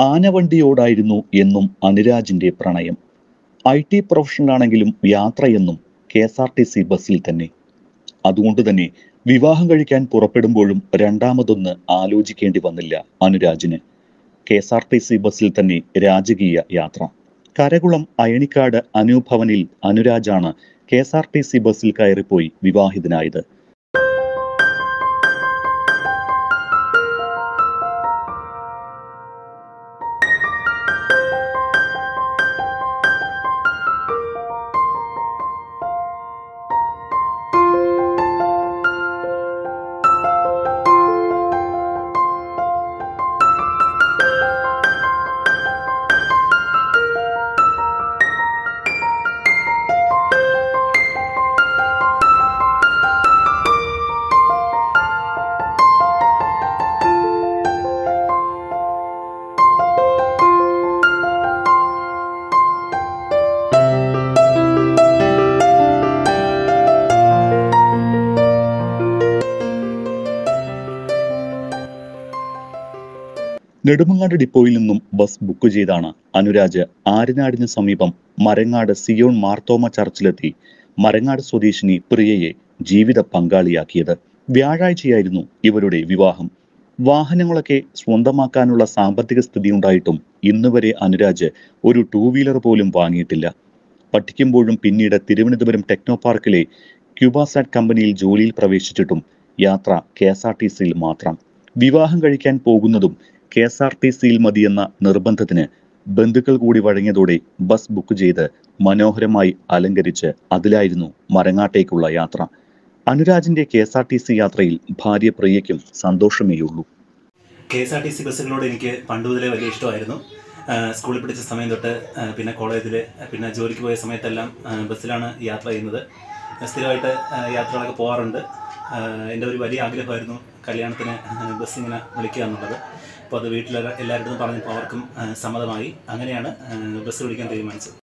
ആനവണ്ടിയോടായിരുന്നു എന്നും അനുരാജിന്റെ പ്രണയം ഐ ടി പ്രൊഫഷണലാണെങ്കിലും യാത്രയെന്നും K S R T C ബസ്സിൽ തന്നെ അതുകൊണ്ട് തന്നെ വിവാഹം കഴിക്കാൻ പുറപ്പെടുമ്പോഴും രണ്ടാമതൊന്ന് ആലോചിക്കേണ്ടി വന്നില്ല അനുരാജിന് K S R T C ബസ്സിൽ തന്നെ രാജകീയ യാത്ര കരകുളം അയണിക്കാട് അനുഭവനിൽ അനുരാജാണ് K S R T C ബസ്സിൽ കയറിപ്പോയി വിവാഹിതനായത് നെടുമങ്ങാട് ഡിപ്പോയിൽ നിന്നും ബസ് ബുക്ക് ചെയ്താണ് അനുരാജ് ആര്യനാടിന് സമീപം മരങ്ങാട് സിയോൺ മാർത്തോമ ചർച്ചിലെത്തി മരങ്ങാട് സ്വദേശിനി പ്രിയയെ ജീവിത പങ്കാളിയാക്കിയത് വ്യാഴാഴ്ചയായിരുന്നു ഇവരുടെ വിവാഹം വാഹനങ്ങളൊക്കെ സ്വന്തമാക്കാനുള്ള സാമ്പത്തിക സ്ഥിതി ഉണ്ടായിട്ടും ഇന്നുവരെ അനുരാജ് ഒരു ടൂ വീലർ പോലും വാങ്ങിയിട്ടില്ല പഠിക്കുമ്പോഴും പിന്നീട് തിരുവനന്തപുരം ടെക്നോ പാർക്കിലെ ക്യൂബാസാറ്റ് കമ്പനിയിൽ ജോലിയിൽ പ്രവേശിച്ചിട്ടും യാത്ര കെ എസ് ആർ ടി സിയിൽ മാത്രം വിവാഹം കഴിക്കാൻ പോകുന്നതും കെ എസ് ആർ ടി സിയിൽ മതിയെന്ന നിർബന്ധത്തിന് ബന്ധുക്കൾ കൂടി വഴങ്ങിയതോടെ ബസ് ബുക്ക് ചെയ്ത് മനോഹരമായി അലങ്കരിച്ച് അതിലായിരുന്നു മരങ്ങാട്ടേക്കുള്ള യാത്ര അനുരാജിന്റെ K S R T C യാത്രയിൽ ഭാര്യ പ്രിയയ്ക്കും സന്തോഷമേയുള്ളൂ K S R T C ബസ്സുകളോട് എനിക്ക് പണ്ട് മുതലേ വലിയ ഇഷ്ടമായിരുന്നു ആ, സ്കൂളിൽ പഠിച്ച സമയം തൊട്ട് ആ, പിന്നെ കോളേജിൽ പിന്നെ ജോലിക്ക് പോയ സമയത്തെല്ലാം ആ, ബസ്സിലാണ് യാത്ര ചെയ്യുന്നത് സ്ഥിരമായിട്ട് ആ, യാത്രകളൊക്കെ പോകാറുണ്ട് ആ, എൻ്റെ ഒരു വലിയ ആഗ്രഹമായിരുന്നു കല്യാണത്തിന് ബസ് ഇങ്ങനെ വിളിക്കുക എന്നുള്ളത് അപ്പോൾ അത് വീട്ടിൽ എല്ലാവരുടെ പറഞ്ഞപ്പോൾ അവർക്കും ആ, സമ്മതമായി അങ്ങനെയാണ് ആ, ബസ് വിളിക്കാൻ തീരുമാനിച്ചത്